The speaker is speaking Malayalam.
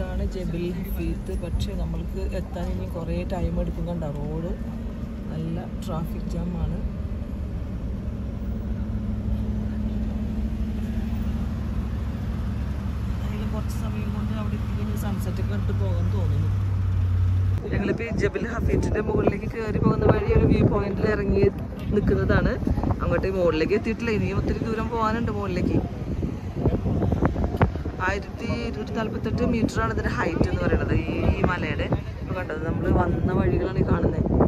ഇതാണ് ജബിൽ ഹഫീത്ത് പക്ഷേ നമ്മൾക്ക് എത്താൻ ഇനി കുറേ ടൈം എടുക്കും കണ്ട റോഡ് നല്ല ട്രാഫിക് ജാമാണ് അതിൽ കുറച്ച് സമയം കൊണ്ട് അവിടെ എത്തി സൺസെറ്റ് ഒക്കെ കണ്ടിട്ട് പോകാൻ തോന്നുന്നു ഞങ്ങളിപ്പോൾ ഈ ജബിൽ ഹഫീറ്റിന്റെ മുകളിലേക്ക് കയറി പോകുന്ന വഴി ഒരു വ്യൂ പോയിന്റിൽ ഇറങ്ങി നിൽക്കുന്നതാണ് അങ്ങോട്ട് ഈ മുകളിലേക്ക് എത്തിയിട്ടില്ല ഇനിയും ഒത്തിരി ദൂരം പോകാനുണ്ട് മുകളിലേക്ക് ആയിരത്തി ഇരുന്നൂറ്റി നാൽപ്പത്തെട്ട് മീറ്റർ ആണ് ഇതിന്റെ ഹൈറ്റ് എന്ന് പറയുന്നത് ഈ ഈ മലയുടെ ഇപ്പൊ കണ്ടത് നമ്മൾ വന്ന വഴികളാണ് ഈ കാണുന്നത്